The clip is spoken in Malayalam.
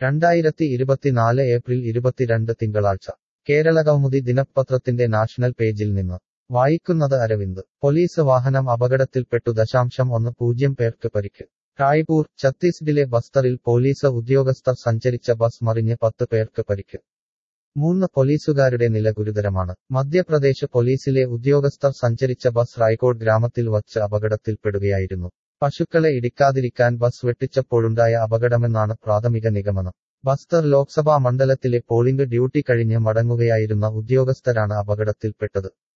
രണ്ടായിരത്തി ഇരുപത്തിനാല് ഏപ്രിൽ ഇരുപത്തിരണ്ട് തിങ്കളാഴ്ച കേരളകൗമുദി ദിനപത്രത്തിന്റെ നാഷണൽ പേജിൽ നിന്ന് വായിക്കുന്നത് അരവിന്ദ് പോലീസ് വാഹനം അപകടത്തിൽപ്പെട്ടു ദശാംശം ഒന്ന് പൂജ്യം പേർക്ക് പരിക്ക് റായ്പൂർ ഛത്തീസ്ഗഡിലെ ബസ്തറിൽ പോലീസ് ഉദ്യോഗസ്ഥർ സഞ്ചരിച്ച ബസ് മറിഞ്ഞ് പത്ത് പേർക്ക് പരിക്ക് മൂന്ന് പോലീസുകാരുടെ നില ഗുരുതരമാണ് മധ്യപ്രദേശ് പോലീസിലെ ഉദ്യോഗസ്ഥർ സഞ്ചരിച്ച ബസ് റായ്കോട് ഗ്രാമത്തിൽ വച്ച് അപകടത്തിൽപ്പെടുകയായിരുന്നു പശുക്കളെ ഇടിക്കാതിരിക്കാൻ ബസ് വെട്ടിച്ചപ്പോഴുണ്ടായ അപകടമെന്നാണ് പ്രാഥമിക നിഗമനം ബസ്തർ ലോക്സഭാ മണ്ഡലത്തിലെ പോളിംഗ് ഡ്യൂട്ടി കഴിഞ്ഞ് മടങ്ങുകയായിരുന്ന ഉദ്യോഗസ്ഥരാണ് അപകടത്തിൽപ്പെട്ടത്